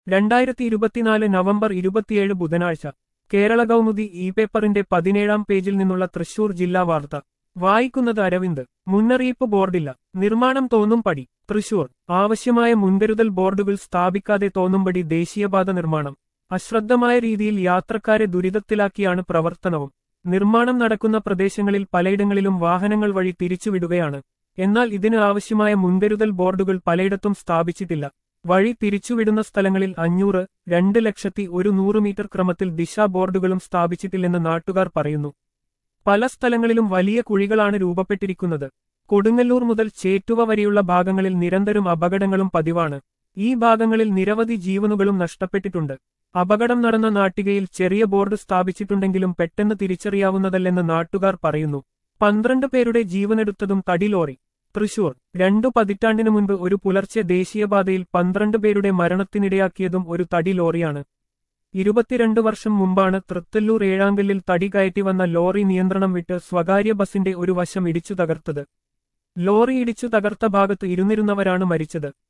രണ്ടായിരത്തി ഇരുപത്തിനാല് നവംബർ ഇരുപത്തിയേഴ് ബുധനാഴ്ച കേരള കൗമുദി ഇ പേപ്പറിന്റെ പതിനേഴാം പേജിൽ നിന്നുള്ള തൃശൂർ ജില്ലാ വാർത്ത വായിക്കുന്നത് അരവിന്ദ് മുന്നറിയിപ്പ് ബോർഡില്ല നിർമ്മാണം തോന്നും പടി തൃശൂർ ആവശ്യമായ മുൻകരുതൽ ബോർഡുകൾ സ്ഥാപിക്കാതെ തോന്നുംപടി ദേശീയപാത നിർമ്മാണം അശ്രദ്ധമായ രീതിയിൽ യാത്രക്കാരെ ദുരിതത്തിലാക്കിയാണ് പ്രവർത്തനവും നിർമ്മാണം നടക്കുന്ന പ്രദേശങ്ങളിൽ പലയിടങ്ങളിലും വാഹനങ്ങൾ വഴി തിരിച്ചുവിടുകയാണ് എന്നാൽ ഇതിന് ആവശ്യമായ മുൻകരുതൽ ബോർഡുകൾ പലയിടത്തും സ്ഥാപിച്ചിട്ടില്ല വഴി തിരിച്ചുവിടുന്ന സ്ഥലങ്ങളിൽ അഞ്ഞൂറ് രണ്ട് ലക്ഷത്തി ഒരു നൂറ് മീറ്റർ ക്രമത്തിൽ ദിശാ ബോർഡുകളും സ്ഥാപിച്ചിട്ടില്ലെന്ന് നാട്ടുകാർ പറയുന്നു പല സ്ഥലങ്ങളിലും വലിയ കുഴികളാണ് രൂപപ്പെട്ടിരിക്കുന്നത് കൊടുങ്ങല്ലൂർ മുതൽ ചേറ്റുവ വരെയുള്ള ഭാഗങ്ങളിൽ നിരന്തരം അപകടങ്ങളും പതിവാണ് ഈ ഭാഗങ്ങളിൽ നിരവധി ജീവനുകളും നഷ്ടപ്പെട്ടിട്ടുണ്ട് അപകടം നടന്ന നാട്ടികയിൽ ചെറിയ ബോർഡ് സ്ഥാപിച്ചിട്ടുണ്ടെങ്കിലും പെട്ടെന്ന് തിരിച്ചറിയാവുന്നതല്ലെന്ന് നാട്ടുകാർ പറയുന്നു പന്ത്രണ്ട് പേരുടെ ജീവനെടുത്തതും തടി ലോറി തൃശൂർ രണ്ടു പതിറ്റാണ്ടിനു മുൻപ് ഒരു പുലർച്ചെ ദേശീയപാതയിൽ പന്ത്രണ്ട് പേരുടെ മരണത്തിനിടയാക്കിയതും ഒരു തടി ലോറിയാണ് ഇരുപത്തിരണ്ട് വർഷം മുമ്പാണ് തൃത്തല്ലൂർ ഏഴാങ്കല്ലിൽ തടി കയറ്റി വന്ന ലോറി നിയന്ത്രണം വിട്ട് സ്വകാര്യ ബസിന്റെ ഒരു വശം ഇടിച്ചു തകർത്തത് ലോറി ഇടിച്ചു തകർത്ത ഭാഗത്ത് ഇരുന്നിരുന്നവരാണ് മരിച്ചത്